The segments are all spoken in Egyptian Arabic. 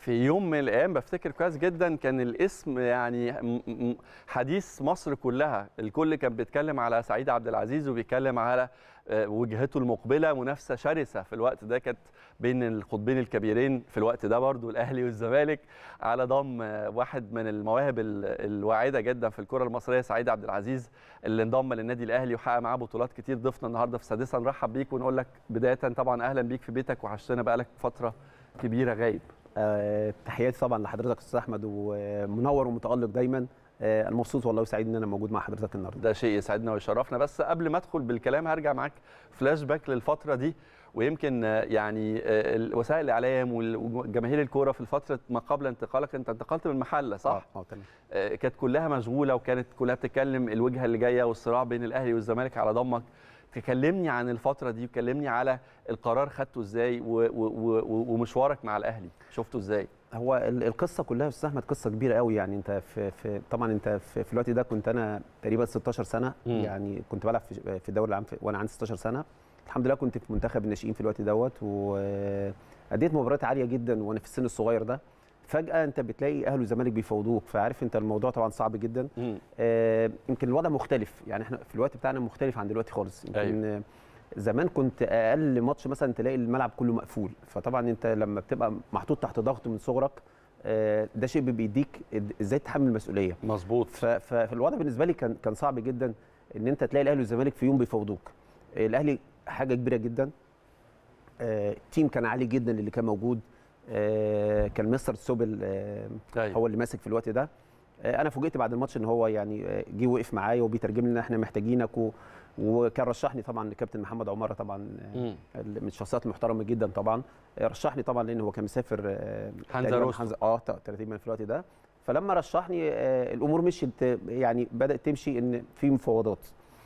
في يوم من الايام بفتكر كويس جدا كان الاسم يعني م- م- حديث مصر كلها الكل كان بيتكلم على سعيد عبد العزيز وبيتكلم على آه، وجهته المقبله منافسه شرسه في الوقت ده كانت بين القطبين الكبيرين في الوقت ده برضو الاهلي والزمالك على ضم آه، واحد من المواهب ال- الواعده جدا في الكره المصريه سعيد عبد العزيز اللي انضم للنادي الاهلي وحقق معاه بطولات كتير ضيفنا النهارده في سادسه نرحب بيك ونقول لك بدايه طبعا اهلا بيك في بيتك وحشتنا بقالك فتره كبيره غايب آه، تحياتي طبعا لحضرتك استاذ احمد ومنور ومتالق دايما آه، انا مبسوط والله وسعيد ان انا موجود مع حضرتك النهارده ده شيء يسعدنا ويشرفنا بس قبل ما ادخل بالكلام هرجع معاك فلاش باك للفتره دي ويمكن آه، يعني آه، وسائل الاعلام وال- وجماهير الكوره في الفتره ما قبل انتقالك انت انتقلت من محله صح؟ اه اه تمام آه، كانت كلها مشغوله وكانت كلها بتتكلم الوجهه اللي جايه والصراع بين الاهلي والزمالك على ضمك تكلمني عن الفتره دي وكلمني على القرار خدته ازاي و- و- و- ومشوارك مع الاهلي شفته ازاي؟ هو ال- القصه كلها يا استاذ احمد قصه كبيره قوي يعني انت في, في طبعا انت في, في الوقت ده كنت انا تقريبا 16 سنه مم. يعني كنت بلعب في, في الدوري العام في- وانا عندي 16 سنه الحمد لله كنت في منتخب الناشئين في الوقت دوت واديت مباريات عاليه جدا وانا في السن الصغير ده فجاه انت بتلاقي اهلي والزمالك بيفاوضوك فعارف انت الموضوع طبعا صعب جدا مم. آه، يمكن الوضع مختلف يعني احنا في الوقت بتاعنا مختلف عن دلوقتي خالص يمكن أيوة. آه، زمان كنت اقل ماتش مثلا تلاقي الملعب كله مقفول فطبعا انت لما بتبقى محطوط تحت ضغط من صغرك آه، ده شيء بيديك ازاي تتحمل المسؤوليه مظبوط ف- ف- فالوضع بالنسبه لي كان كان صعب جدا ان انت تلاقي الاهلي والزمالك في يوم بيفاوضوك آه، الاهلي حاجه كبيره جدا آه، التيم كان عالي جدا اللي كان موجود آه، كان مستر سوبل آه، أيوة. هو اللي ماسك في الوقت ده آه، انا فوجئت بعد الماتش ان هو يعني آه، جه وقف معايا وبيترجم لي ان احنا محتاجينك و... وكان رشحني طبعا لكابتن محمد عماره طبعا آه، مم. من الشخصيات المحترمه جدا طبعا آه، رشحني طبعا لان هو كان مسافر آه، حنزة تقريباً رستم. حنزة- اه تقريبا في الوقت ده فلما رشحني آه، الامور مشيت آه، يعني بدات تمشي ان في مفاوضات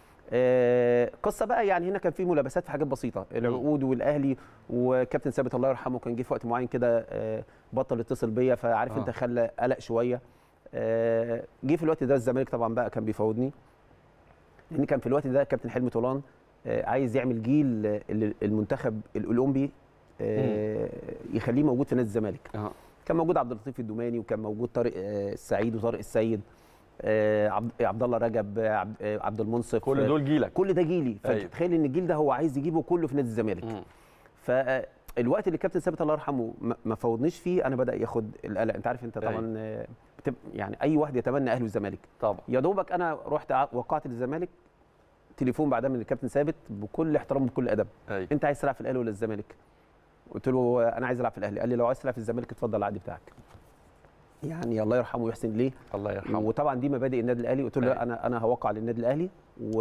آه، قصه بقى يعني هنا كان في ملابسات في حاجات بسيطه العقود والاهلي وكابتن ثابت الله يرحمه كان جه في وقت معين كده آه، بطل يتصل بيا فعارف آه. انت خلى قلق شويه آه، جه في الوقت ده الزمالك طبعا بقى كان بيفاوضني لان كان في الوقت ده كابتن حلمي طولان آه، عايز يعمل جيل آه، ال- المنتخب الاولمبي آه، يخليه موجود في نادي الزمالك أه. كان موجود عبد اللطيف الدوماني وكان موجود طارق آه، السعيد وطارق السيد آه، عبد عبد الله رجب آه، عبد آه، عبد المنصف كل آه، دول جيلك كل ده جيلي فانت أيوة. تخيل ان الجيل ده هو عايز يجيبه كله في نادي الزمالك مم. فالوقت اللي الكابتن ثابت الله يرحمه ما- ما فوضنيش فيه انا بدا ياخد القلق انت عارف انت طبعا آه، بتب... يعني اي واحد يتمنى اهلي والزمالك طبعا يا دوبك انا رحت ع- وقعت للزمالك تليفون بعدها من الكابتن ثابت بكل احترام وبكل ادب أيوة. انت عايز تلعب في الاهلي ولا الزمالك قلت له انا عايز العب في الاهلي قال لي لو عايز تلعب في الزمالك اتفضل العقد بتاعك يعني الله يرحمه ويحسن ليه الله يرحمه وطبعا دي مبادئ النادي الاهلي قلت له أيوة. لا انا انا هوقع للنادي الاهلي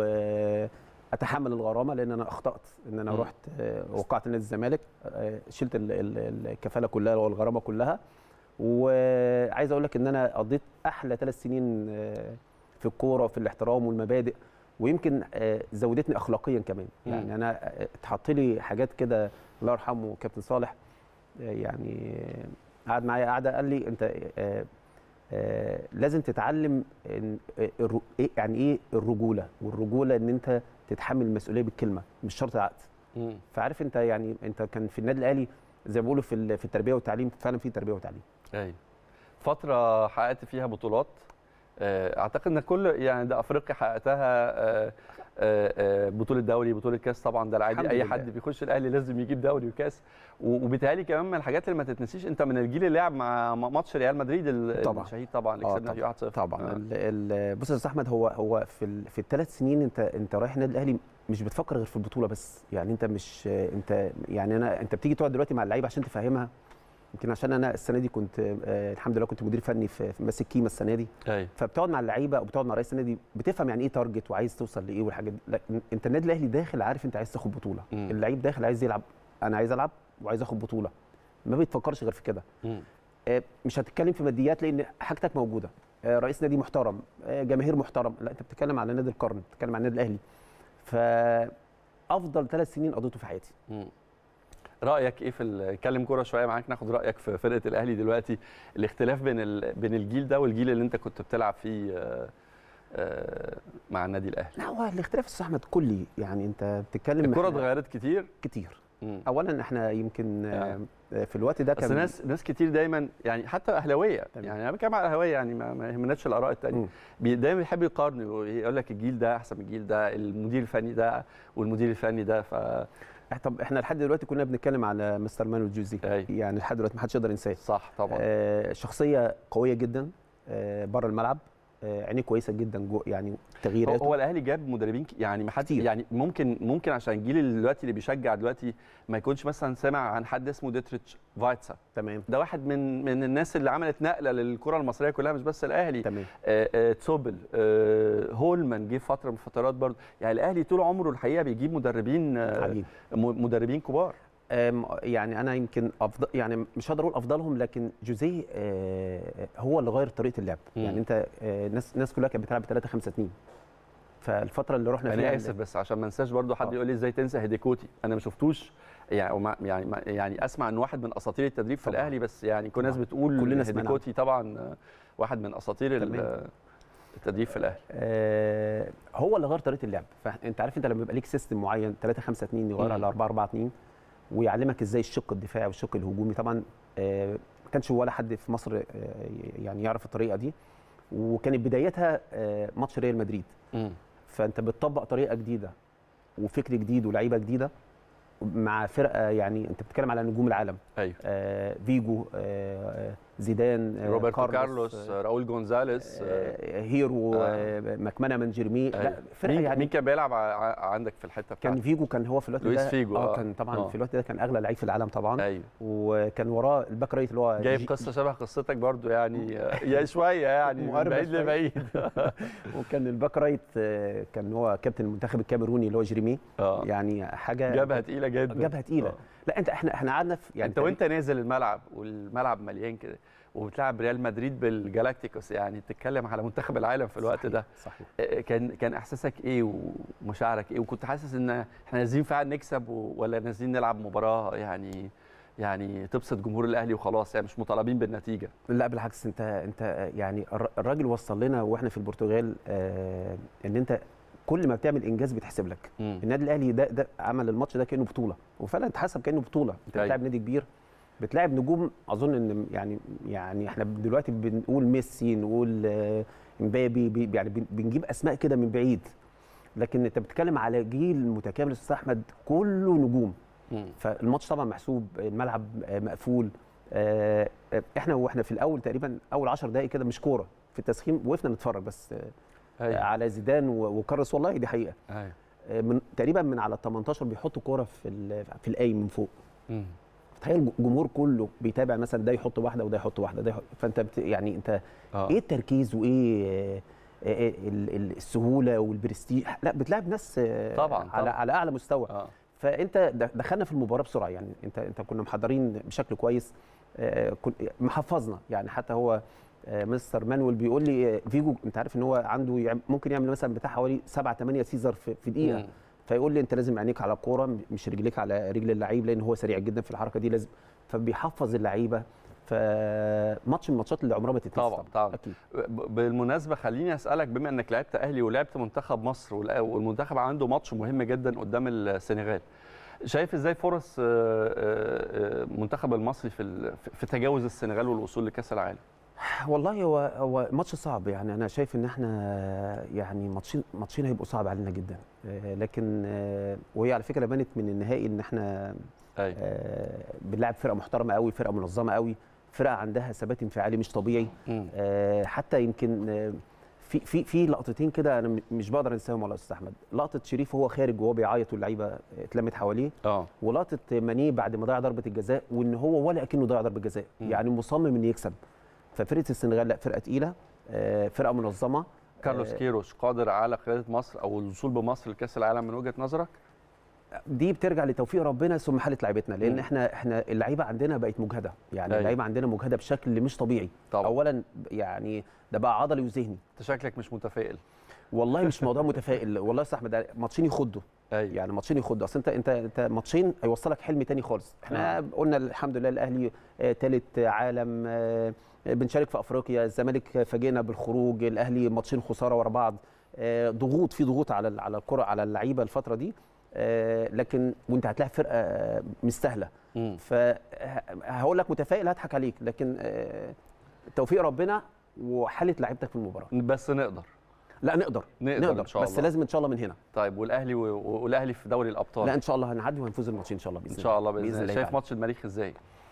واتحمل الغرامه لان انا اخطات ان انا مم. رحت آه، وقعت نادي الزمالك آه، شلت ال- ال- الكفاله كلها والغرامه كلها وعايز اقول لك ان انا قضيت احلى ثلاث سنين آه، في الكوره وفي الاحترام والمبادئ ويمكن آه، زودتني اخلاقيا كمان مم. يعني انا آه، اتحط لي حاجات كده الله يرحمه كابتن صالح آه، يعني آه، قعد معايا قعده قال لي انت آه، آه، لازم تتعلم إن آه، الر- إيه- يعني ايه الرجوله والرجوله ان انت تتحمل المسؤوليه بالكلمه مش شرط عقد مم. فعارف انت يعني انت كان في النادي الاهلي زي ما بيقولوا في ال- في التربيه والتعليم فعلا في تربيه وتعليم ايوه فتره حققت فيها بطولات آه، اعتقد ان كل يعني ده افريقيا حققتها آه، آه، آه، بطوله دوري بطوله كاس طبعا ده العادي الحمد اي لله. حد بيخش الاهلي لازم يجيب دوري وكاس و- وبالتالي كمان من الحاجات اللي ما تتنسيش انت من الجيل اللي لعب مع م- ماتش ريال مدريد ال- طبعاً. الشهيد طبعا اللي آه، كسبنا فيه 1-0 طبعا آه. ال- ال- بص يا استاذ احمد هو هو في ال- في الثلاث سنين انت انت رايح النادي الاهلي مش بتفكر غير في البطوله بس يعني انت مش انت يعني انا انت بتيجي تقعد دلوقتي مع اللعيبه عشان تفهمها يمكن عشان انا السنه دي كنت آه، الحمد لله كنت مدير فني في في ماسك كيما السنه دي ايوه فبتقعد مع اللعيبه او بتقعد مع رئيس النادي بتفهم يعني ايه تارجت وعايز توصل لايه والحاجات دي لا انت النادي الاهلي داخل عارف انت عايز تاخد بطوله مم. اللعيب داخل عايز يلعب انا عايز العب وعايز اخد بطوله ما بتفكرش غير في كده مم. آه، مش هتتكلم في ماديات لان حاجتك موجوده آه، رئيس نادي محترم آه، جماهير محترم لا انت بتتكلم على نادي القرن بتتكلم على النادي الاهلي فافضل ثلاث سنين قضيته في حياتي مم. رايك ايه في ال- نتكلم كوره شويه معاك ناخد رايك في فرقه الاهلي دلوقتي الاختلاف بين ال... بين الجيل ده والجيل اللي انت كنت بتلعب فيه آه، آه، مع النادي الاهلي لا هو الاختلاف يا استاذ احمد كلي يعني انت بتتكلم الكره إحنا- اتغيرت كتير كتير مم. اولا احنا يمكن آه. آه، في الوقت ده بس كان ناس ناس كتير دايما يعني حتى اهلاويه تمام. يعني انا بتكلم على الاهلاويه يعني ما, ما يهمناش الاراء الثانيه مم. بي- دايما بيحب يقارنوا يقول لك الجيل ده احسن من الجيل ده المدير الفني ده والمدير الفني ده ف طب احنا لحد دلوقتي كنا بنتكلم على مستر مانويل جوزي أيوة. يعني لحد دلوقتي ما حدش يقدر ينساه صح طبعا آه شخصيه قويه جدا آه بره الملعب آه عينيه كويسه جدا جو يعني هو, تغييراته هو الاهلي جاب مدربين ك- يعني ما حد كتير. يعني ممكن ممكن عشان الجيل اللي دلوقتي اللي بيشجع دلوقتي ما يكونش مثلا سمع عن حد اسمه ديتريتش فايتسا تمام ده واحد من من الناس اللي عملت نقله للكره المصريه كلها مش بس الاهلي تمام آه، آه، تسوبل آه، هولمان جه فتره من الفترات برضه يعني الاهلي طول عمره الحقيقه بيجيب مدربين آه، حبيبي م- مدربين كبار آم، يعني انا يمكن افضل يعني مش هقدر اقول افضلهم لكن جوزيه آه، هو اللي غير طريقه اللعب مم. يعني انت آه، الناس الناس كلها كانت بتلعب 3 5 2 فالفتره اللي رحنا فيها انا اسف بس عشان ما انساش برضه حد آه. يقول لي ازاي تنسى هيديكوتي انا ما شفتوش يعني وما يعني ما- يعني اسمع ان واحد من اساطير التدريب في طبعاً. الاهلي بس يعني كل الناس طبعاً. بتقول كلنا سمعنا هيديكوتي طبعا آه، واحد من اساطير ال- تمام. التدريب في الاهلي آه، هو اللي غير طريقه اللعب فانت عارف انت لما يبقى ليك سيستم معين 3 5 2 يغيرها مم. ل 4 4 2 ويعلمك ازاي الشق الدفاعي والشق الهجومي طبعا آه، ما كانش ولا حد في مصر آه، يعني يعرف الطريقه دي وكانت بدايتها آه، ماتش ريال مدريد فانت بتطبق طريقه جديده وفكر جديد ولاعيبه جديده مع فرقه يعني انت بتتكلم على نجوم العالم ايوه آه، فيجو آه، زيدان آه، روبرتو كارلوس آه، آه، راؤول جونزاليس آه، آه، هيرو آه. آه. مكمنه من جيرمي أيوة. لا فرقه مين يعني مين كان بيلعب ع- ع- عندك في الحته كان بتاعتك فيجو كان هو في الوقت لويس ده فيجو، اه آه. كان طبعا آه. في الوقت ده كان اغلى لعيب في العالم طبعا ايوه وكان وراه الباك رايت اللي هو جايب جي- قصه شبه قصتك برضو يعني آه، يا شويه يعني من مقربة بعيد شوية. لبعيد وكان الباك رايت آه، كان هو كابتن المنتخب الكاميروني اللي هو جيرمي اه يعني حاجه جابها تقيله جدا جابها تقيله آه. لا انت احنا احنا قعدنا في يعني انت وانت نازل الملعب والملعب مليان كده وبتلعب ريال مدريد بالجالاكتيكوس يعني بتتكلم على منتخب العالم في الوقت صحيح، ده صحيح آه، كان كان احساسك ايه ومشاعرك ايه وكنت حاسس ان احنا نازلين فعلا نكسب و- ولا نازلين نلعب مباراه يعني يعني تبسط جمهور الاهلي وخلاص يعني مش مطالبين بالنتيجه لا بالعكس انت انت يعني الر- الراجل وصل لنا واحنا في البرتغال آه ان انت كل ما بتعمل انجاز بيتحسب لك مم. النادي الاهلي ده, ده عمل الماتش ده كانه بطوله وفعلا اتحسب كانه بطوله انت أيوة. بتلعب نادي كبير بتلاعب نجوم اظن ان يعني يعني احنا دلوقتي بنقول ميسي نقول آه، امبابي بي- يعني بن- بنجيب اسماء كده من بعيد لكن انت بتتكلم على جيل متكامل استاذ احمد كله نجوم مم. فالماتش طبعا محسوب الملعب آه، مقفول آه، آه، احنا واحنا في الاول تقريبا اول 10 دقائق كده مش كوره في التسخين وقفنا نتفرج بس آه، ايوه على زيدان و- وكارلوس والله دي حقيقه ايوه آه، من تقريبا من على ال 18 بيحطوا كوره في ال- في القايم من فوق مم. تخيل الجمهور كله بيتابع مثلا ده يحط واحده وده يحط واحده ده يحط فانت بت يعني انت اه ايه التركيز وايه آه، آه، ال- ال- السهوله والبرستيج لا بتلعب ناس آه، طبعاً، على طبعاً. على اعلى مستوى اه فانت د- دخلنا في المباراه بسرعه يعني انت انت كنا محضرين بشكل كويس آه، كن- محفظنا يعني حتى هو آه، مستر مانويل بيقول لي آه، فيجو انت عارف ان هو عنده يعم- ممكن يعمل مثلا بتاع حوالي 7 8 سيزر في, في دقيقه مم. فيقول لي انت لازم عينيك على الكوره م- مش رجليك على رجل اللعيب لان هو سريع جدا في الحركه دي لازم فبيحفظ اللعيبه فماتش من الماتشات اللي عمرها ما تتنسي طبعاً، طبعاً. اكيد ب- بالمناسبه خليني اسالك بما انك لعبت اهلي ولعبت منتخب مصر والأ- والمنتخب عنده ماتش مهم جدا قدام السنغال شايف ازاي فرص آه، آه، آه، منتخب المصري في ال- في تجاوز السنغال والوصول لكاس العالم والله هو هو ماتش صعب يعني انا شايف ان احنا يعني ماتشين ماتشين هيبقوا صعب علينا جدا آه، لكن آه، وهي على فكره بانت من النهائي ان احنا ايوه آه، بنلعب فرقه محترمه قوي فرقه منظمه قوي فرقه عندها ثبات انفعالي مش طبيعي مم. آه، حتى يمكن آه، في في في لقطتين كده انا م- مش بقدر انساهم والله يا استاذ احمد لقطه شريف وهو خارج وهو بيعيط واللعيبه اتلمت حواليه اه ولقطه ماني بعد ما ضيع ضربه الجزاء وان هو ولا اكنه ضيع ضربه جزاء مم. يعني مصمم انه يكسب ففرقه السنغال لا فرقه تقيله آه، فرقه منظمه كارلوس آه، كيروش قادر على قياده مصر او الوصول بمصر لكاس العالم من وجهه نظرك دي بترجع لتوفيق ربنا ثم حاله لعيبتنا لان مم. احنا احنا اللعيبه عندنا بقت مجهده يعني أيوة. اللعيبه عندنا مجهده بشكل مش طبيعي طبعا اولا يعني ده بقى عضلي وذهني انت شكلك مش متفائل والله مش موضوع متفائل والله يا استاذ احمد ده ماتشين يخضوا ايوه يعني ماتشين يخضوا اصل انت انت انت ماتشين هيوصلك حلم تاني خالص احنا آه. قلنا الحمد لله الاهلي ثالث عالم آه، بنشارك في افريقيا الزمالك فاجئنا بالخروج الاهلي ماتشين خساره ورا بعض آه، ضغوط في ضغوط على ال- على الكره على اللعيبه الفتره دي آه، لكن وانت هتلاعب فرقه آه، مش سهله مم. فهقول لك متفائل هضحك عليك لكن آه، توفيق ربنا وحاله لعيبتك في المباراه بس نقدر لا نقدر نقدر إن شاء بس الله. لازم ان شاء الله من هنا طيب والاهلي و- والاهلي في دوري الابطال لا ان شاء الله هنعدي وهنفوز الماتشين ان شاء الله باذن ان شاء الله باذن الله شايف تعالى. ماتش المريخ ازاي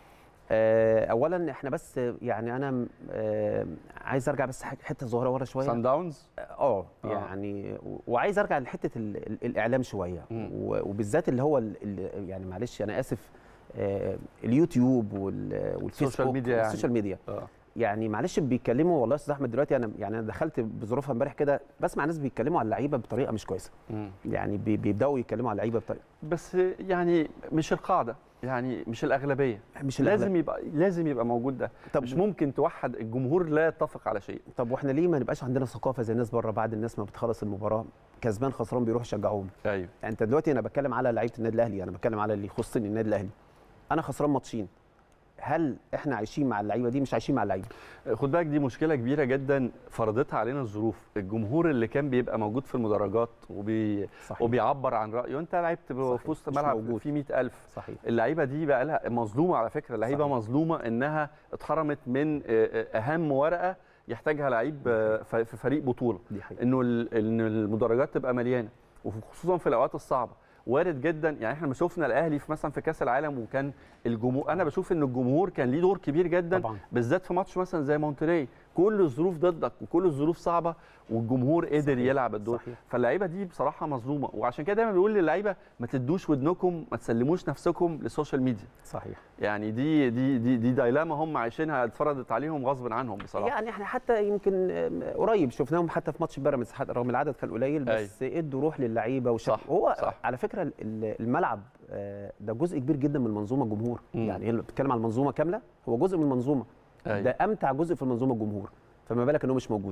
آه، اولا احنا بس يعني انا آه، عايز ارجع بس حاجة- حته صغيره ورا شويه سان داونز اه آه. يعني و- وعايز ارجع لحته ال- ال- الاعلام شويه مم. و- وبالذات اللي هو ال- ال- يعني معلش انا اسف آه، اليوتيوب وال- والفيسبوك ميديا يعني. السوشيال ميديا اه يعني معلش بيتكلموا والله يا استاذ احمد دلوقتي انا يعني انا دخلت بظروفها امبارح كده بسمع ناس بيتكلموا على اللعيبه بطريقه مش كويسه مم. يعني بي- بيبداوا يتكلموا على اللعيبه بطريقه بس يعني مش القاعده يعني مش الاغلبيه مش الأغلب. لازم يبقى لازم يبقى موجود ده طب مش ممكن توحد الجمهور لا يتفق على شيء طب واحنا ليه ما نبقاش عندنا ثقافه زي الناس بره بعد الناس ما بتخلص المباراه كسبان خسران بيروحوا يشجعوهم ايوه يعني انت دلوقتي انا بتكلم على لعيبه النادي الاهلي انا بتكلم على اللي يخصني النادي الاهلي انا خسران ماتشين هل احنا عايشين مع اللعيبه دي مش عايشين مع اللعيبه خد بالك دي مشكله كبيره جدا فرضتها علينا الظروف الجمهور اللي كان بيبقى موجود في المدرجات وبي... صحيح وبيعبر عن رايه انت لعبت صحيح. في وسط مش ملعب موجود. فيه 100000 صحيح اللعيبه دي بقى لها مظلومه على فكره اللعيبه صحيح. مظلومه انها اتحرمت من آه، آه، اهم ورقه يحتاجها لعيب آه، ف- في فريق بطوله دي حقيقه انه ال- ان المدرجات تبقى مليانه وخصوصا في الاوقات الصعبه وارد جدا يعني احنا لما شفنا الاهلي في مثلا في كاس العالم وكان الجمهور انا بشوف ان الجمهور كان ليه دور كبير جدا طبعا بالذات في ماتش مثلا زي مونتري كل الظروف ضدك وكل الظروف صعبه والجمهور قدر صحيح. يلعب الدور صحيح فاللعيبه دي بصراحه مظلومه وعشان كده دايما بيقول للعيبه ما تدوش ودنكم ما تسلموش نفسكم للسوشيال ميديا صحيح يعني دي دي دي دي دايلاما هم عايشينها اتفرضت عليهم غصب عنهم بصراحه يعني احنا حتى يمكن آم، قريب شفناهم حتى في ماتش بيراميدز حتى رغم العدد كان قليل بس ادوا روح للعيبه وشك... صح، هو صح. على فكره ال- ال- الملعب آه، ده جزء كبير جدا من المنظومه الجمهور مم. يعني هي اللي بتتكلم عن المنظومه كامله هو جزء من المنظومه أيوة. ده امتع جزء في المنظومه الجمهور فما بالك انه مش موجود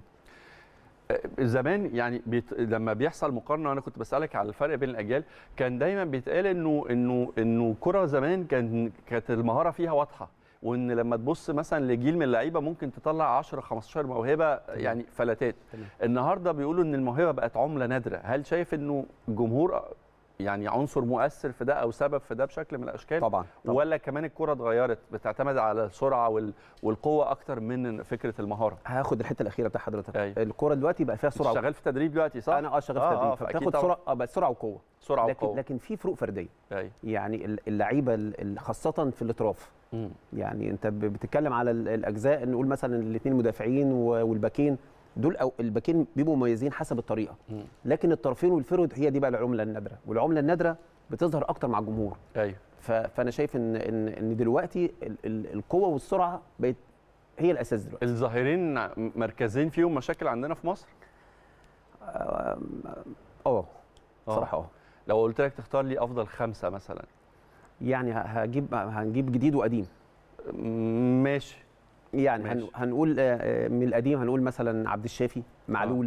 زمان يعني بيت... لما بيحصل مقارنه انا كنت بسالك على الفرق بين الاجيال كان دايما بيتقال انه انه انه كره زمان كان كانت المهاره فيها واضحه وان لما تبص مثلا لجيل من اللعيبه ممكن تطلع 10 15 موهبه يعني فلتات تمام. النهارده بيقولوا ان الموهبه بقت عمله نادره هل شايف انه الجمهور يعني عنصر مؤثر في ده او سبب في ده بشكل من الاشكال طبعا, طبعا. ولا كمان الكره اتغيرت بتعتمد على السرعه وال... والقوه اكتر من فكره المهاره هاخد الحته الاخيره بتاع حضرتك أيوة. الكوره دلوقتي بقى فيها سرعه شغال في تدريب دلوقتي صح انا اه شغال آه، في آه، تدريب فأكيد فبتاخد طبعاً. سرعه اه بقى سرعه وقوه سرعه لكن وقوه لكن في فروق فرديه ايوه يعني ال- اللعيبه ال- ال- خاصه في الاطراف مم. يعني انت ب- بتتكلم على ال- الاجزاء نقول مثلا الاثنين مدافعين و- والباكين دول او الباكين بيبقوا مميزين حسب الطريقه مم. لكن الطرفين والفرود هي دي بقى العمله النادره والعمله النادره بتظهر اكتر مع الجمهور ايوه ف- فانا شايف ان ان ان دلوقتي ال- ال- القوه والسرعه بقت هي الاساس دلوقتي الظاهرين مركزين فيهم مشاكل عندنا في مصر اه آه، بصراحه اه لو قلت لك تختار لي افضل خمسه مثلا يعني ه- هجيب هنجيب جديد وقديم م- ماشي يعني ماشي. هن هنقول آه، آه، من القديم هنقول مثلا عبد الشافي معلول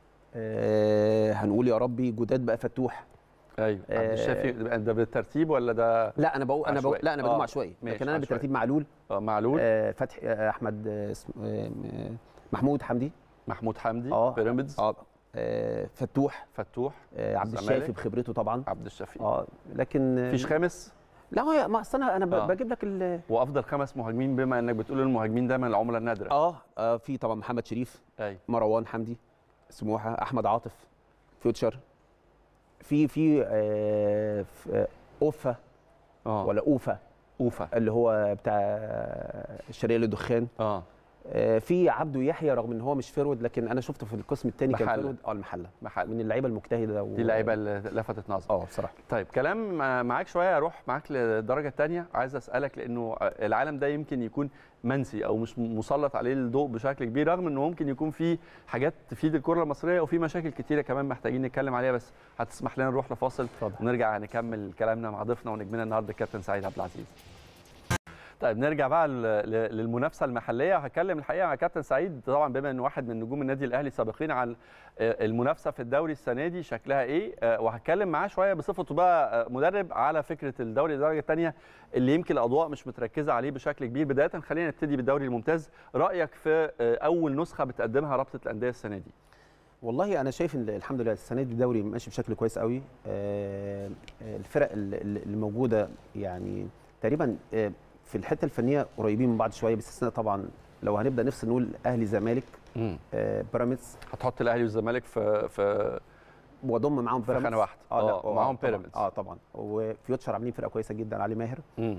آه هنقول يا ربي جداد بقى فتوح ايوه عبد آه، الشافي ده بالترتيب ولا ده لا انا بقول انا بقول عشوائي. لا انا بقول آه، عشوائي ماشي، لكن انا عشوائي. بالترتيب معلول آه، معلول آه فتحي آه احمد آه اسم- آه آه، محمود حمدي محمود حمدي آه. بيراميدز اه آه، فتوح فتوح آه عبد الزمالك. الشافي بخبرته طبعا عبد الشافي اه لكن آه، مفيش خامس لا هو ما اصل انا انا ب- آه. بجيب لك ال- وافضل خمس مهاجمين بما انك بتقول المهاجمين دايما العمله النادره اه آه، في طبعا محمد شريف ايوه مروان حمدي سموحه احمد عاطف فيوتشر في في آه في- آه، اوفا اه ولا اوفا اوفا اللي هو بتاع الشرقيه للدخان اه آه، في عبده يحيى رغم ان هو مش فيرود لكن انا شفته في القسم الثاني كان محلة. فيرود اه المحله محل من اللعيبه المجتهده و... دي اللعيبه اللي لفتت نظري اه بصراحه طيب كلام معاك شويه اروح معاك للدرجه الثانيه عايز اسالك لانه العالم ده يمكن يكون منسي او مش مسلط عليه الضوء بشكل كبير رغم انه ممكن يكون في حاجات تفيد الكره المصريه وفي مشاكل كتيره كمان محتاجين نتكلم عليها بس هتسمح لنا نروح لفاصل اتفضل ونرجع نكمل كلامنا مع ضيفنا ونجمنا النهارده الكابتن سعيد عبد العزيز طيب نرجع بقى ل- ل- للمنافسه المحليه هكلم الحقيقه مع كابتن سعيد طبعا بما انه واحد من نجوم النادي الاهلي السابقين عن آه، المنافسه في الدوري السنه دي شكلها ايه آه، وهتكلم معاه شويه بصفته بقى آه، مدرب على فكره الدوري الدرجه الثانيه اللي يمكن الاضواء مش متركزه عليه بشكل كبير بدايه خلينا نبتدي بالدوري الممتاز رايك في آه، اول نسخه بتقدمها رابطه الانديه السنه دي والله انا شايف ان الحمد لله السنه دي الدوري ماشي بشكل كويس قوي آه، آه، الفرق ال- ال- اللي موجوده يعني تقريبا آه، في الحته الفنيه قريبين من بعض شويه باستثناء طبعا لو هنبدا نفصل نقول اهلي زمالك مم. آه، بيراميدز هتحط الاهلي والزمالك في في واضم معاهم في بيراميدز خانه واحده اه لا معاهم طبعاً. بيراميدز اه طبعا وفيوتشر عاملين فرقه كويسه جدا علي ماهر مم.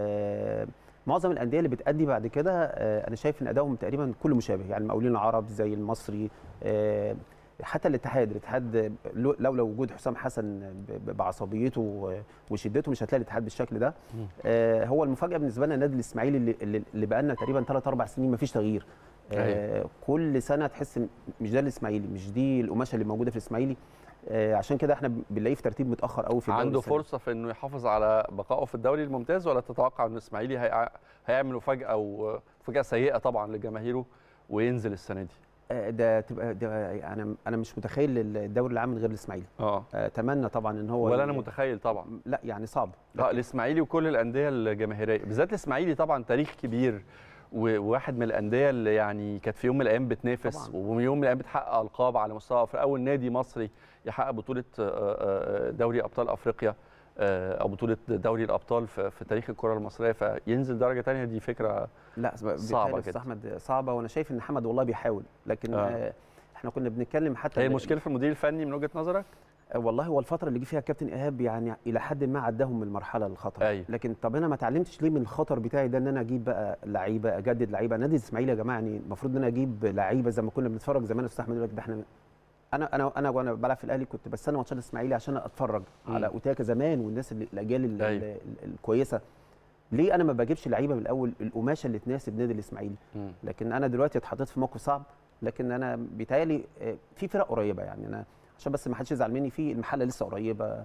آه، معظم الانديه اللي بتأدي بعد كده آه، انا شايف ان ادائهم تقريبا كله مشابه يعني المقاولين العرب زي المصري آه، حتى الاتحاد الاتحاد لو- لولا وجود حسام حسن ب- ب- بعصبيته و- وشدته مش هتلاقي الاتحاد بالشكل ده مم. آه، هو المفاجاه بالنسبه لنا النادي الاسماعيلي اللي, اللي- اللي بقى لنا تقريبا 3 4 سنين ما فيش تغيير آه، كل سنه تحس إن مش ده الاسماعيلي مش دي القماشه اللي موجوده في الاسماعيلي آه، عشان كده احنا بنلاقيه في ترتيب متاخر قوي في الدوري عنده السنة دي. فرصه في انه يحافظ على بقائه في الدوري الممتاز ولا تتوقع ان الاسماعيلي هي... هيعمل مفاجاه ومفاجاه سيئه طبعا لجماهيره وينزل السنه دي آه، ده تبقى ده انا انا مش متخيل الدوري العام من غير الاسماعيلي اه اتمنى طبعا ان هو ولا انا ي- متخيل طبعا لا يعني صعب اه الاسماعيلي وكل الانديه الجماهيريه بالذات الاسماعيلي طبعا تاريخ كبير و- وواحد من الانديه اللي يعني كانت في يوم من الايام بتنافس طبعاً. وفي يوم من الايام بتحقق القاب على مستوى افريقيا اول نادي مصري يحقق بطوله آه، آه، دوري ابطال افريقيا آه، او بطوله دوري الابطال في في تاريخ الكره المصريه فينزل درجه ثانيه دي فكره لا صعبة صعبه كده. كده احمد صعبه وانا شايف ان حمد والله بيحاول لكن آه. آه. احنا كنا بنتكلم حتى هي ال- المشكله في المدير الفني من وجهه نظرك آه، والله هو الفتره اللي جه فيها الكابتن ايهاب يعني الى حد ما عداهم من المرحله الخطر أيوة. لكن طب انا ما اتعلمتش ليه من الخطر بتاعي ده ان انا اجيب بقى لعيبه اجدد لعيبه نادي الاسماعيلي يا جماعه يعني المفروض ان انا اجيب لعيبه زي ما كنا بنتفرج زمان يا استاذ احمد يقول لك ده احنا انا انا انا وانا بلعب في الاهلي كنت بستنى ماتشات الاسماعيلي عشان اتفرج مم. على اوتاكا زمان والناس اللي الاجيال ال- أيوة. ال- ال- الكويسه ليه انا ما بجيبش لعيبه من الاول القماشه اللي تناسب نادي الاسماعيلي مم. لكن انا دلوقتي اتحطيت في موقف صعب لكن انا بيتهيألي آه، في فرق قريبه يعني انا عشان بس ما حدش يزعل مني في المحله لسه قريبه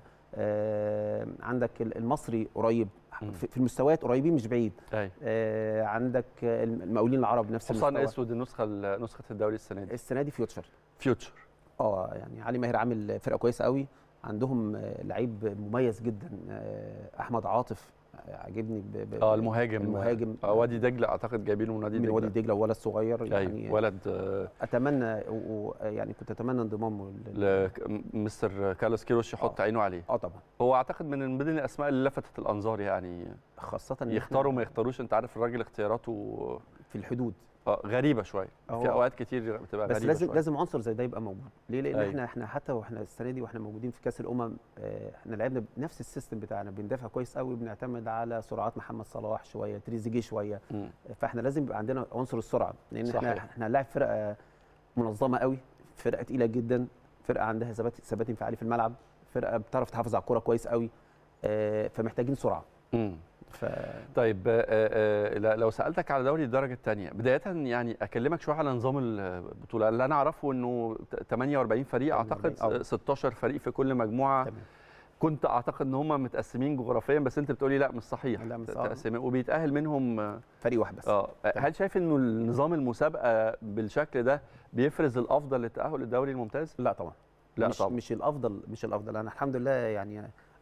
آه، عندك ال- المصري قريب مم. في في المستويات قريبين مش بعيد ايوه آه، عندك آه، المقاولين العرب نفس حصان المستوى اسود النسخه ال- نسخه الدوري السنه دي السنه دي فيوتشر فيوتشر اه يعني علي ماهر عامل فرقه كويسه قوي عندهم آه، لعيب مميز جدا آه، احمد عاطف آه، عاجبني ب- ب- اه المهاجم المهاجم آه وادي دجله اعتقد جايبينه من وادي من دجله وادي دجله وولد صغير يعني ايوه ولد آه، اتمنى و- و- يعني كنت اتمنى انضمامه لل- لمستر كارلوس كيروش يحط آه. عينه عليه اه طبعا هو اعتقد من ضمن الاسماء اللي لفتت الانظار يعني خاصه إن يختاروا ما إحنا يختاروش انت عارف الراجل اختياراته في الحدود آه، غريبه شويه في هو- اوقات كتير بتبقى بس غريبه لازم شوية. لازم عنصر زي ده يبقى موجود ليه لان أيوة. احنا احنا حتى واحنا السنه دي واحنا موجودين في كاس الامم آه، احنا لعبنا بنفس السيستم بتاعنا بندافع كويس قوي بنعتمد على سرعات محمد صلاح شويه تريزيجيه شويه مم. فاحنا لازم يبقى عندنا عنصر السرعه لان احنا صحيح. احنا هنلاعب فرقه منظمه قوي فرقه تقيله جدا فرقه عندها ثبات ثبات انفعالي في الملعب فرقه بتعرف تحافظ على الكوره كويس قوي آه، فمحتاجين سرعه مم. ف طيب آه، آه، لا- لو سالتك على دوري الدرجه الثانيه بدايه يعني اكلمك شويه على نظام البطوله اللي انا اعرفه انه ت- 48 فريق 48 اعتقد أه. 16 فريق في كل مجموعه تمام كنت اعتقد ان هم متقسمين جغرافيا بس انت بتقولي لا مش صحيح لا، مش ت- صح. تقسيم وبيتاهل منهم آه، فريق واحد بس اه هل شايف انه النظام المسابقه بالشكل ده بيفرز الافضل للتاهل للدوري الممتاز لا طبعا لا مش طبعا مش الافضل مش الافضل انا الحمد لله يعني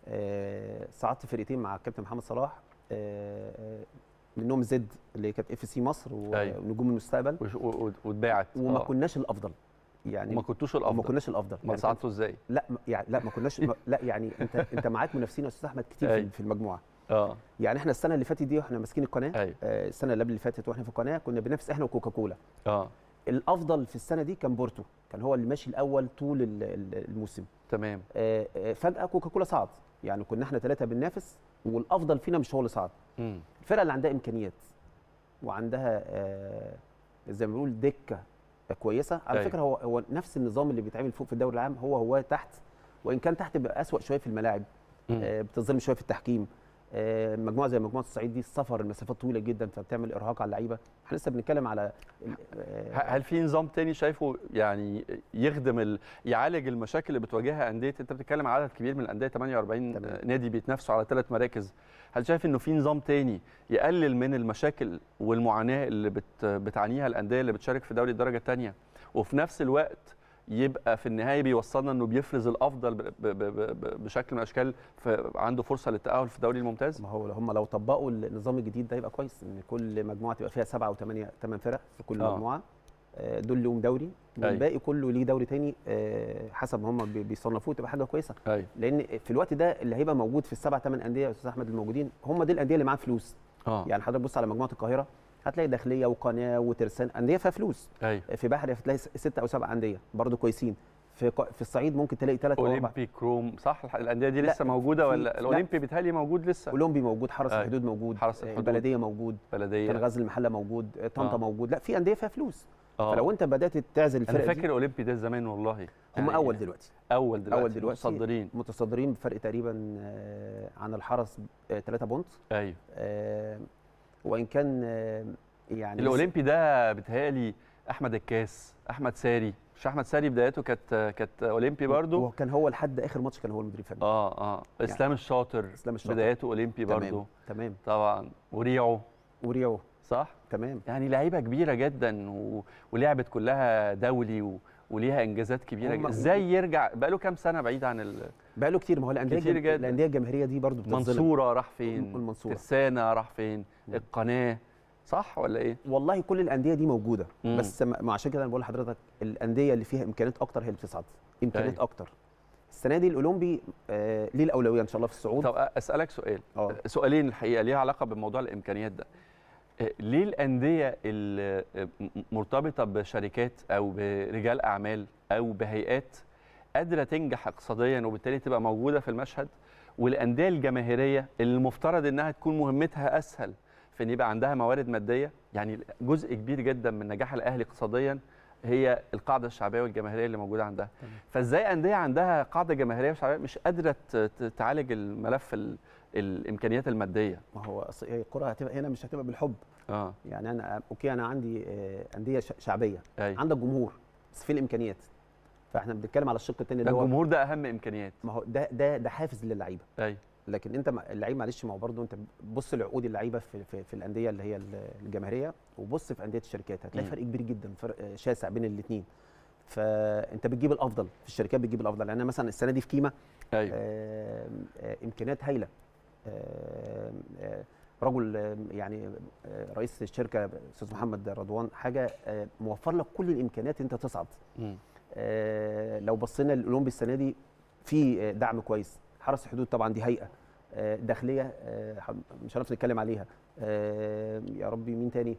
آه، صعدت فرقتين مع الكابتن محمد صلاح آه، آه، منهم زد اللي كانت اف سي مصر و- أيوة. ونجوم المستقبل وش- و- و- واتباعت وما آه. كناش الافضل يعني وما كنتوش وما الافضل كناش الافضل ما يعني صعدتوا ازاي لا ما- يعني لا ما كناش ما لا يعني انت انت معاك منافسين يا استاذ احمد كتير أيوة. في- في المجموعه اه يعني احنا السنه اللي فاتت دي واحنا ماسكين القناه ايوه آه، السنه اللي قبل اللي فاتت واحنا في القناه كنا بننافس احنا وكوكاكولا اه الافضل في السنه دي كان بورتو كان هو اللي ماشي الاول طول ال- ال- الموسم تمام آه، آه، فجاه كوكاكولا صعد يعني كنا احنا ثلاثه بننافس والافضل فينا مش هو اللي صعد مم. الفرقه اللي عندها امكانيات وعندها آه، زي ما بنقول دكه كويسه على أيوة. فكره هو هو نفس النظام اللي بيتعمل فوق في الدوري العام هو هو تحت وان كان تحت بيبقى اسوأ شويه في الملاعب مم. آه، بتظلم شويه في التحكيم آه، مجموعه زي مجموعه الصعيد دي السفر المسافات طويله جدا فبتعمل ارهاق على اللعيبه احنا لسه بنتكلم على ال- آه، ه- هل في نظام تاني شايفه يعني يخدم ال... يعالج المشاكل اللي بتواجهها انديه انت بتتكلم على عدد كبير من الانديه 48 تمام. نادي بيتنافسوا على ثلاث مراكز هل شايف انه في نظام تاني يقلل من المشاكل والمعاناه اللي بت... بتعانيها الانديه اللي بتشارك في دوري الدرجه الثانيه وفي نفس الوقت يبقى في النهايه بيوصلنا انه بيفرز الافضل ب... ب... ب... ب... بشكل من الاشكال ف... عنده فرصه للتاهل في الدوري الممتاز ما هو هم لو طبقوا النظام الجديد ده يبقى كويس ان كل مجموعه تبقى فيها سبعه وثمانيه ثمان فرق في كل آه. مجموعه آه، دول لهم دوري أيوة. والباقي كله ليه دوري تاني آه، حسب ما هم بي- بيصنفوه تبقى حاجه كويسه ايوه لان في الوقت ده اللي هيبقى موجود في السبع ثمان انديه يا استاذ احمد الموجودين هم دي الانديه اللي معاها فلوس اه يعني حضرتك بص على مجموعه القاهره هتلاقي داخليه وقناه وترسان انديه فيها فلوس ايوه في بحري هتلاقي س- ستة او سبع انديه برضو كويسين في ق- في الصعيد ممكن تلاقي ثلاث او اربع اولمبي كروم صح الح- الانديه دي لا، لسه موجوده في- ولا لا. الاولمبي بيتهيألي موجود لسه اولمبي موجود حرس أيوة. الحدود موجود حرس آه، الحدود. البلديه موجود كان بلديه غزل المحله موجود آه، طنطا آه. موجود لا في انديه فيها فلوس آه. فلو انت بدات تعزل انا الفرق فاكر دي اولمبي ده زمان والله هم يعني اول دلوقتي اول دلوقتي أول دلوقتي. متصدرين متصدرين بفرق تقريبا آه، عن الحرس 3 بونت ايوه آه، وان كان آه، يعني الاولمبي ده بيتهيألي احمد الكاس احمد ساري مش احمد ساري بدايته كانت كانت اولمبي برضو وكان هو لحد اخر ماتش كان هو المدير الفني اه اه اسلام الشاطر اسلام الشاطر بدايته اولمبي تمام برضو تمام طبعا وريعو وريو صح تمام يعني لعيبه كبيره جدا و... ولعبت كلها دولي و... وليها انجازات كبيره هم- جدا ازاي يرجع بقاله كام سنه بعيد عن ال... بقى له كتير ما هو الانديه كتير الجم- جدا. الانديه الجماهيريه دي برضو بتتظلم منصوره راح فين المنصورة. ترسانه راح فين مم. القناه صح ولا ايه والله كل الانديه دي موجوده مم. بس ما ما عشان كده انا بقول لحضرتك الانديه اللي فيها امكانيات اكتر هي اللي بتصعد امكانيات أيوة. اكتر السنه دي الاولمبي آه ليه الاولويه ان شاء الله في الصعود طب اسالك سؤال اه سؤالين الحقيقه ليها علاقه بموضوع الامكانيات ده آه، ليه الانديه اللي آه، م- مرتبطه بشركات او برجال اعمال او بهيئات قادره تنجح اقتصاديا وبالتالي تبقى موجوده في المشهد والانديه الجماهيريه اللي المفترض انها تكون مهمتها اسهل في ان يبقى عندها موارد ماديه يعني جزء كبير جدا من نجاح الاهلي اقتصاديا هي القاعده الشعبيه والجماهيريه اللي موجوده عندها تمام. فازاي انديه عندها قاعده جماهيريه وشعبيه مش قادره ت- ت- تعالج الملف ال- الامكانيات الماديه ما هو أصل هي الكره هتبقى هنا مش هتبقى بالحب اه يعني انا اوكي انا عندي آه انديه ش- شعبيه ايوه عندك جمهور بس فين الامكانيات فاحنا بنتكلم على الشق الثاني ده اللي هو الجمهور ده اهم امكانيات ما هو ده ده ده حافز للعيبه ايوه لكن انت ما- اللعيب معلش ما هو برضه انت بص لعقود اللعيبه في, في, في الانديه اللي هي ال- الجماهيريه وبص في انديه الشركات هتلاقي مم. فرق كبير جدا فرق آه، شاسع بين الاثنين فانت بتجيب الافضل في الشركات بتجيب الافضل يعني انا مثلا السنه دي في كيما ايوه آه، آه، امكانيات هايله آه، آه، رجل آه، يعني آه، رئيس الشركه استاذ محمد رضوان حاجه آه، موفر لك كل الامكانيات انت تصعد مم. آه، لو بصينا للاولمبي السنه دي في آه، دعم كويس حرس الحدود طبعا دي هيئه آه، داخليه آه، ح- مش هنعرف نتكلم عليها آه، يا ربي مين تاني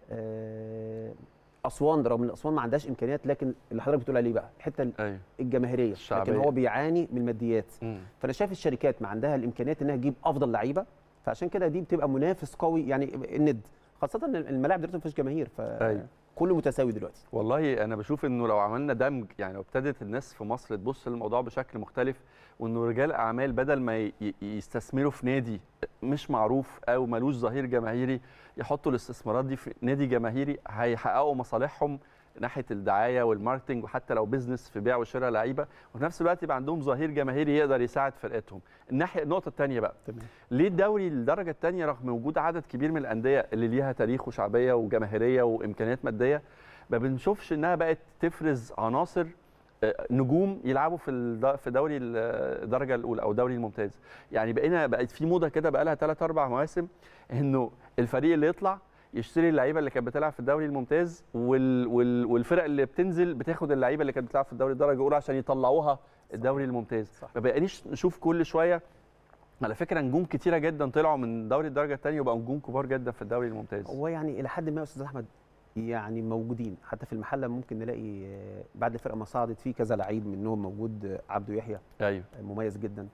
آه، اسوان رغم ان اسوان ما عندهاش امكانيات لكن اللي حضرتك بتقول عليه بقى الحته ايوه الجماهيريه الشعبية. لكن هو بيعاني من الماديات مم. فانا شايف الشركات ما عندها الامكانيات انها تجيب افضل لعيبه فعشان كده دي بتبقى منافس قوي يعني الند خاصه ان الملاعب دلوقتي ما فيهاش جماهير أيوة. فكله متساوي دلوقتي والله انا بشوف انه لو عملنا دمج يعني لو ابتدت الناس في مصر تبص للموضوع بشكل مختلف وانه رجال اعمال بدل ما ي- ي- يستثمروا في نادي مش معروف او ملوش ظهير جماهيري يحطوا الاستثمارات دي في نادي جماهيري هيحققوا مصالحهم ناحيه الدعايه والماركتنج وحتى لو بيزنس في بيع وشراء لعيبه وفي نفس الوقت يبقى عندهم ظهير جماهيري يقدر يساعد فرقتهم الناحيه النقطه الثانيه بقى تمام ليه الدوري الدرجه الثانيه رغم وجود عدد كبير من الانديه اللي ليها تاريخ وشعبيه وجماهيريه وامكانيات ماديه ما بنشوفش انها بقت تفرز عناصر آه، نجوم يلعبوا في الد- في دوري الدرجه الاولى او الدوري الممتاز يعني بقينا بقت في موضه كده بقى لها 3 4 مواسم انه الفريق اللي يطلع يشتري اللعيبه اللي كانت بتلعب في الدوري الممتاز وال وال والفرق اللي بتنزل بتاخد اللعيبه اللي كانت بتلعب في الدوري الدرجه الاولى عشان يطلعوها الدوري الممتاز صح. ما بقيناش نشوف كل شويه على فكره نجوم كتيره جدا طلعوا من دوري الدرجه الثانيه وبقوا نجوم كبار جدا في الدوري الممتاز هو يعني الى حد ما يا استاذ احمد يعني موجودين حتى في المحله ممكن نلاقي آه، بعد الفرقه ما صعدت في كذا لعيب منهم موجود آه، عبده يحيى ايوه آه، مميز جدا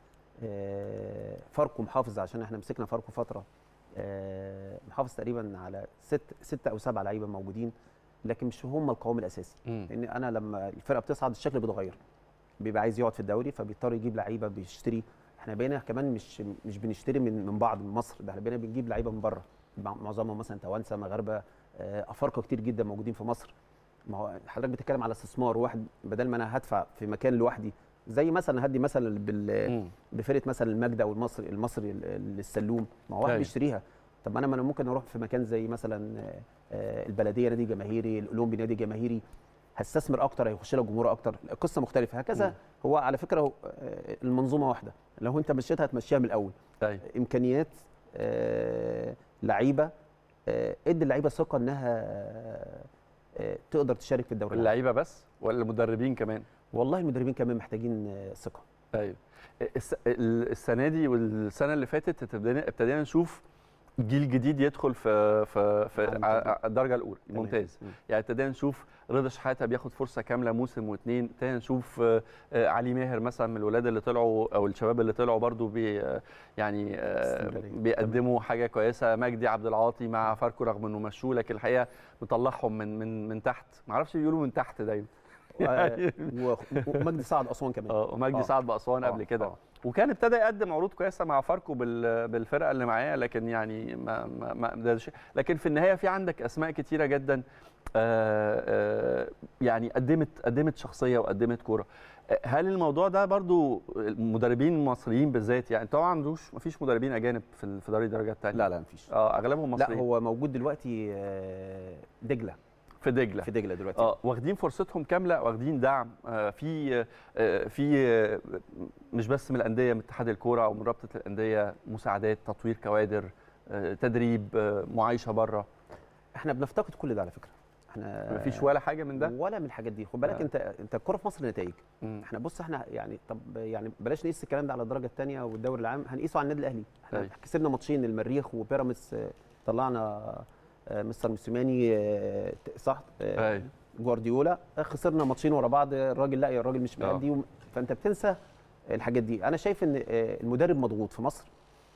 آه، فاركو محافظ عشان احنا مسكنا فاركو فتره آه، محافظ تقريبا على ست ستة او سبعة لعيبه موجودين لكن مش هم القوام الاساسي مم. لان انا لما الفرقه بتصعد الشكل بيتغير بيبقى عايز يقعد في الدوري فبيضطر يجيب لعيبه بيشتري احنا بقينا كمان مش مش بنشتري من من بعض من مصر ده احنا بقينا بنجيب لعيبه من بره مع- معظمهم مثلا توانسه مغاربه آه، افارقه كتير جدا موجودين في مصر ما هو حضرتك بتتكلم على استثمار واحد بدل ما انا هدفع في مكان لوحدي زي مثلا هدي مثلا بال مم. بفرقه مثلا المجده او المصري المصري ال- ال- السلوم ما هو واحد أيوة. بيشتريها طب انا ما انا ممكن اروح في مكان زي مثلا آه، آه، البلديه نادي جماهيري الاولمبي نادي جماهيري هستثمر اكتر هيخش لك جمهور اكتر القصه مختلفه هكذا مم. هو على فكره هو، آه، المنظومه واحده لو انت مشيتها هتمشيها من الاول ايوه امكانيات آه، لعيبه آه، ادي اللعيبه ثقه انها آه، تقدر تشارك في الدوري العام. اللعيبه بس ولا المدربين كمان والله المدربين كمان محتاجين آه، ثقه ايوه الس- ال- السنه دي والسنه اللي فاتت ابتدينا ابتدينا نشوف جيل جديد يدخل في في في على ع- المنتخب. ع- الدرجه الاولى تمام. ممتاز مم. يعني ابتدينا نشوف رضا شحاته بياخد فرصه كامله موسم واثنين ابتدينا نشوف آه، آه، علي ماهر مثلا من الولاد اللي طلعوا او الشباب اللي طلعوا برضو بي آه، يعني آه، استمرارية. بيقدموا حاجه كويسه مجدي عبد العاطي مع فاركو رغم انه مشوه لكن الحقيقه مطلعهم من من من تحت ما اعرفش بيقولوا من تحت دايما آه، و- ومجدي سعد اسوان كمان اه ومجدي آه. سعد باسوان آه، قبل كده آه. وكان ابتدى يقدم عروض كويسه مع فاركو بال- بالفرقه اللي معاه لكن يعني ما ما ما ده شيء لكن في النهايه في عندك اسماء كتيره جدا آه، آه، يعني قدمت قدمت شخصيه وقدمت كوره آه، هل الموضوع ده برضو المدربين المصريين بالذات يعني طبعا مفيش مفيش مدربين اجانب في ال- في دوري الدرجه الثانيه لا لا مفيش اه اغلبهم لا مصريين هو موجود دلوقتي آه، دجله في دجله في دجله دلوقتي اه واخدين فرصتهم كامله واخدين دعم آه في آه في آه مش بس من الانديه من اتحاد الكوره او من رابطه الانديه مساعدات تطوير كوادر آه تدريب آه معايشه بره احنا بنفتقد كل ده على فكره احنا مفيش ولا حاجه من ده ولا من الحاجات دي خد بالك آه. انت انت الكوره في مصر نتائج مم. احنا بص احنا يعني طب يعني بلاش نقيس الكلام ده على الدرجه الثانيه والدوري العام هنقيسه على النادي الاهلي احنا أيوة. كسبنا ماتشين المريخ وبيراميدز آه، طلعنا آه، مستر موسيماني آه، صح آه، أيوة. جوارديولا آه، خسرنا ماتشين ورا بعض الراجل لا الراجل مش آه. مأدي وم- فانت بتنسى الحاجات دي انا شايف ان آه، المدرب مضغوط في مصر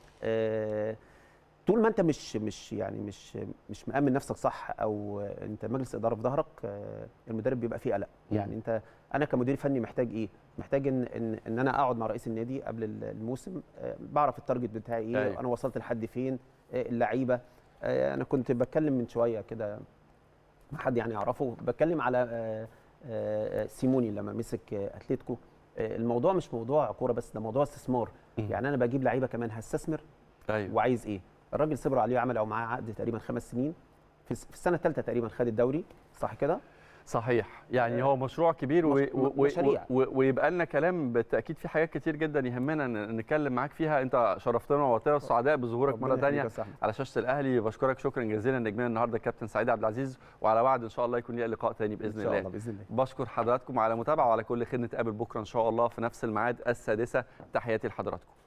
آه، طول ما انت مش مش يعني مش مش مأمن نفسك صح او انت مجلس اداره في ظهرك آه، المدرب بيبقى فيه قلق مم. يعني انت انا كمدير فني محتاج ايه محتاج ان ان, إن انا اقعد مع رئيس النادي قبل ال- الموسم آه، بعرف التارجت بتاعي ايه أيوة. انا وصلت لحد فين آه، اللعيبه آه، انا كنت بتكلم من شويه كده مع حد يعني اعرفه بتكلم على آه، آه، سيموني لما مسك آه، اتلتيكو آه، الموضوع مش موضوع كوره بس ده موضوع استثمار مم. يعني انا بجيب لعيبه كمان هستثمر ايوه وعايز ايه الراجل صبر عليه وعمل او معاه عقد تقريبا خمس سنين في الس- في السنه الثالثه تقريبا خد الدوري صح كده صحيح يعني هو مشروع كبير و- مش- و- و- مشاريع. و- ويبقى لنا كلام بالتاكيد في حاجات كتير جدا يهمنا ن- نتكلم معاك فيها انت شرفتنا ووطينا السعداء بظهورك ربنا مره يخليك ثانيه يا صاحبي. على شاشه الاهلي بشكرك شكرا جزيلا نجمنا النهارده الكابتن سعيد عبد العزيز وعلى وعد ان شاء الله يكون ليا لقاء تاني باذن ان شاء الله الله باذن الله بشكر حضراتكم على متابعه وعلى كل خير نتقابل بكره ان شاء الله في نفس الميعاد السادسه تحياتي لحضراتكم